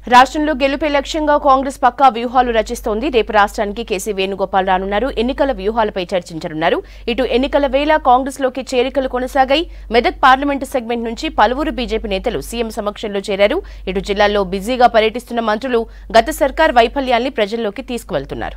రాష్ట్రంలో గెలుపే లక్ష్యంగా కాంగ్రెస్ పక్కా వ్యూహాలు రచిస్తోంది రేపు రాష్ట్రానికి కేసీ వేణుగోపాల్ రానున్నారు ఎన్నికల వ్యూహాలపై చర్చించనున్నారు ఇటు ఎన్నికల వేళ కాంగ్రెస్ లోకి చేరికలు కొనసాగాయి మెదక్ పార్లమెంటు సెగ్మెంట్ నుంచి పలువురు బీజేపీ నేతలు సీఎం సమక్షంలో చేరారు ఇటు జిల్లాల్లో బిజీగా పర్యటిస్తున్న మంత్రులు గత సర్కార్ వైఫల్యాల్ని ప్రజల్లోకి తీసుకువెళ్తున్నారు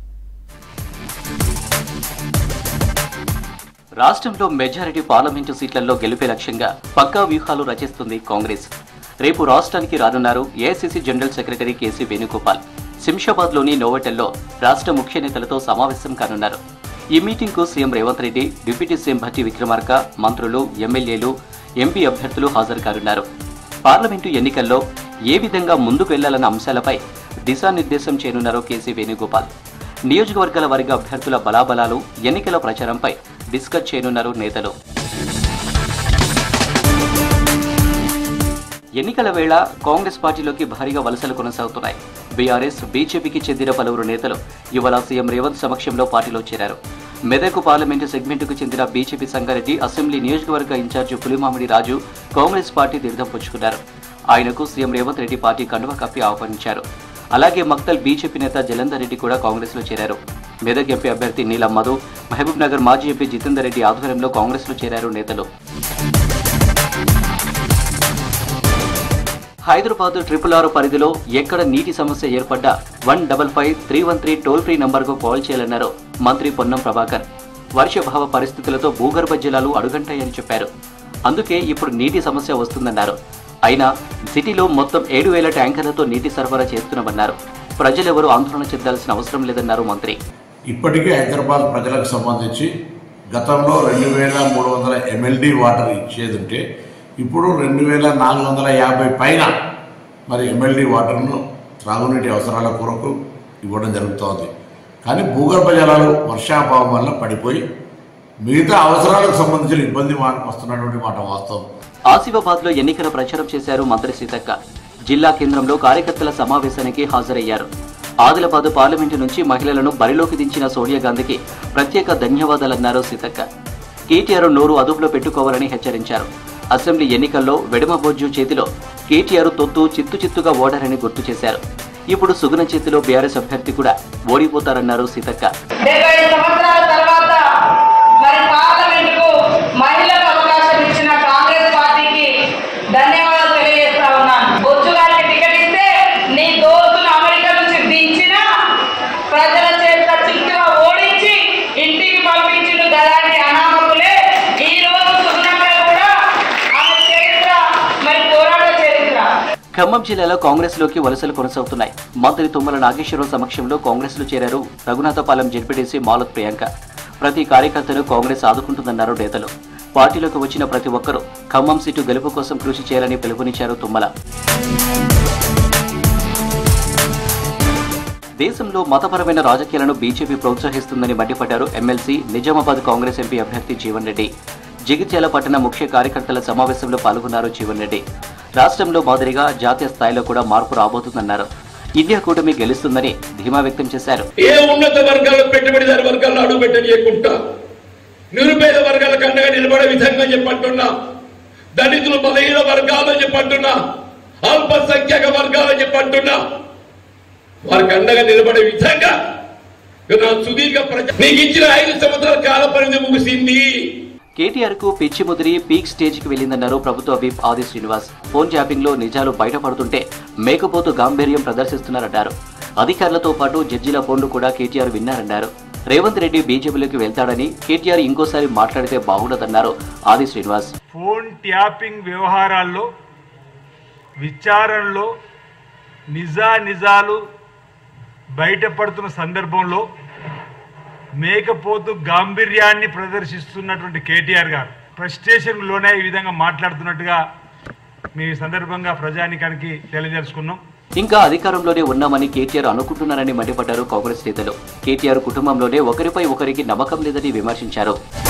రాష్ట్రంలో మెజారిటీ పార్లమెంటు సీట్లలో గెలిపే లక్ష్యంగా పక్కా వ్యూహాలు రచిస్తుంది కాంగ్రెస్ రేపు రాష్ట్రానికి రానున్నారు AICC general secretary KC Venugopal శంషాబాద్లోని నోవెటల్లో రాష్ట్ర ముఖ్య నేతలతో సమావేశం కానున్నారు ఈ మీటింగ్కు CM Revanth Reddy deputy CM Bhatti Vikramarka మంత్రులు ఎమ్మెల్యేలు ఎంపీ అభ్యర్థులు హాజరు కానున్నారు పార్లమెంటు ఎన్నికల్లో ఏ విధంగా ముందుకు వెళ్లాలన్న అంశాలపై దిశానిర్దేశం చేయనున్నారు కేసీ వేణుగోపాల్ నియోజకవర్గాల వారిగా అభ్యర్థుల బలాబలాలు ఎన్నికల ప్రచారంపై డిస్కస్ చేయనున్నారు నేతలు ఎన్నికల వేళ కాంగ్రెస్ పార్టీలోకి భారీగా వలసలు కొనసాగుతున్నాయి బీఆర్ఎస్ బీజేపీకి చెందిన పలువురు నేతలు ఇవాళ సీఎం రేవంత్ సమక్షంలో పార్టీలో చేరారు మెదక్ పార్లమెంటు సెగ్మెంటుకు చెందిన బీజేపీ సంగారెడ్డి అసెంబ్లీ నియోజకవర్గ ఇన్ఛార్జి పులిమామిడి రాజు కాంగ్రెస్ పార్టీ తీర్థం పుచ్చుకున్నారు ఆయనకు సీఎం రేవంత్ రెడ్డి పార్టీ కండువ కప్పి ఆహ్వానించారు అలాగే మక్తల్ బీజేపీ నేత జలంధర్ రెడ్డి కూడా కాంగ్రెస్ లో చేరారు మెదక్ ఎంపీ అభ్యర్థి నీలం మధు మహబూబ్ నగర్ మాజీ ఎంపీ జితేందర్ రెడ్డి ఆధ్వర్యంలో కాంగ్రెస్ లో చేరారు నేతలు హైదరాబాద్ ట్రిపుల్ ఆర్ పరిధిలో ఎక్కడ నీటి సమస్య ఏర్పడ్డా one double five three one three toll free నంబర్కు కాల్ చేయాలన్నారు మంత్రి పొన్నం ప్రభాకర్ వర్షభావ పరిస్థితులతో భూగర్భ జలాలు అడుగంటాయని చెప్పారు అందుకే ఇప్పుడు నీటి సమస్య వస్తుందన్నారు అయినా సిటీలో మొత్తం ఏడు వేల ట్యాంకర్లతో నీటి సరఫరా చేస్తున్నామన్నారు ప్రజలెవరూ ఆందోళన చెందాల్సిన అవసరం లేదన్నారు మంత్రి ఇప్పటికే హైదరాబాద్ ప్రజలకు సంబంధించి గతంలో రెండు వేల మూడు వందల ఎంఎల్డి వాటర్ ఇచ్చేది ఉంటే ఇప్పుడు రెండు వేల నాలుగు వందల యాభై పైన మరి ఎంఎల్డి వాటర్ను త్రాగునీటి అవసరాల కొరకు ఇవ్వడం జరుగుతోంది కానీ భూగర్భ జలాలు వర్షాభావం వల్ల పడిపోయి మిగతా అవసరాలకు సంబంధించిన ఇబ్బంది మా- వస్తున్నటువంటి మాట వాస్తవం ఆసిఫాబాద్ లో ఎన్నికల ప్రచారం చేశారు మంత్రి సీతక్క జిల్లా కేంద్రంలో కార్యకర్తల సమావేశానికి హాజరయ్యారు ఆదిలాబాద్ పార్లమెంటు నుంచి మహిళలను బరిలోకి దించిన సోనియా గాంధీకి ప్రత్యేక ధన్యవాదాలన్నారు సీతక్క కేటీఆర్ నోరు అదుపులో పెట్టుకోవాలని హెచ్చరించారు అసెంబ్లీ ఎన్నికల్లో వెడమ బొజ్జు చేతిలో కేటీఆర్ తొత్తు చిత్తు చిత్తుగా ఓడారని గుర్తు చేశారు ఇప్పుడు సుగుణ చేతిలో బీఆర్ఎస్ అభ్యర్థి కూడా ఓడిపోతారన్నారు సీతక్క డెబ్బై సంవత్సరాల తర్వాత మరి పార్లమెంటుకు మహిళలకు అవకాశం ఇచ్చిన కాంగ్రెస్ పార్టీకి ధన్యవాదాలు తెలియజేస్తా ఉన్నాను బొచ్చు గారికి టికెట్ ఇస్తే నీ దోస్తును అమెరికా నుంచి దించిన ప్రజల చేత చిత్తుగా ఓడించి ఇంటికి పంపించిన గలాంటి అనామకులే ఈ రోజు సుగుణంగా కూడా ఆమె చరిత్ర మరి పోరాట చరిత్ర ఖమ్మం జిల్లాలో కాంగ్రెస్ లోకి వలసలు కొనసాగుతున్నాయి మంత్రి తుమ్మల నాగేశ్వరరావు సమక్షంలో కాంగ్రెస్ లో చేరారు రఘునాథపాలెం జడ్పీటీసీ మాలత్ ప్రియాంక ప్రతి కార్యకర్తను కాంగ్రెస్ ఆదుకుంటుందన్నారు నేతలు పార్టీలోకి వచ్చిన ప్రతి ఒక్కరూ ఖమ్మం సీటు గెలుపు కోసం కృషి చేయాలని పిలుపునిచ్చారు తుమ్మల దేశంలో మతపరమైన రాజకీయాలను బీజేపీ ప్రోత్సహిస్తుందని మండిపడ్డారు ఎమ్మెల్సీ నిజామాబాద్ కాంగ్రెస్ ఎంపీ అభ్యర్థి జీవన్ రెడ్డి జగిత్యాల పట్టణ ముఖ్య కార్యకర్తల సమావేశంలో పాల్గొన్నారు జీవన్ రెడ్డి రాష్ట్రంలో మాదిరిగా జాతీయ స్థాయిలో కూడా మార్పు రాబోతుందన్నారు ఇండియా కూటమి గెలుస్తుందని ధీమా వ్యక్తం చేశారు ఏ ఉన్నత వర్గాల పెట్టుబడిదారు వర్గాలను అడుగు పెట్టనీయకుండా నిరుపేద వర్గాలకు అండగా నిలబడే విధంగా చెప్పంటున్నా దళితులు బలహీన వర్గాలని చెప్పంటున్నా అల్పసంఖ్యాక వర్గాలని చెప్పంటున్నా వారికి అండగా నిలబడే విధంగా ఇక నా సుదీర్ఘ ప్రజ నీకు ఇచ్చిన ఐదు సంవత్సరాల కాల పరిధి ముగిసింది కేటీఆర్ కు పిచ్చి ముదిరి పీక్ స్టేజ్ కి వెళ్లిందన్నారు ప్రభుత్వ విప్ ఆది శ్రీనివాస్ ఫోన్ ట్యాపింగ్ లో నిజాలు బయటపడుతుంటే మేకపోతు గాంభీర్యం ప్రదర్శిస్తున్నారన్నారు అధికారులతో పాటు జడ్జిల ఫోన్లు కూడా కేటీఆర్ విన్నారన్నారు రేవంత్ రెడ్డి బీజేపీలోకి వెళ్తాడని కేటీఆర్ ఇంకోసారి మాట్లాడితే బాగుండదన్నారు ఆది శ్రీనివాస్ ఫోన్ ట్యాపింగ్ వ్యవహారాల్లో విచారణలో నిజా నిజాలు బయటపడుతున్న సందర్భంలో మేకపోతు గాంభీర్యాన్ని ప్రదర్శిస్తున్నటువంటి కేటీఆర్ గారు ఫ్రస్ట్రేషన్లోనే ఈ విధంగా మాట్లాడుతున్నట్టుగా మీ సందర్భంగా ప్రజానికానికి తెలియజేసుకున్నాం ఇంకా అధికారంలోనే ఉన్నామని కేటీఆర్ అనుకుంటున్నారని మండిపడ్డారు కాంగ్రెస్ నేతలు కేటీఆర్ కుటుంబంలోనే ఒకరిపై ఒకరికి నమ్మకం లేదని విమర్శించారు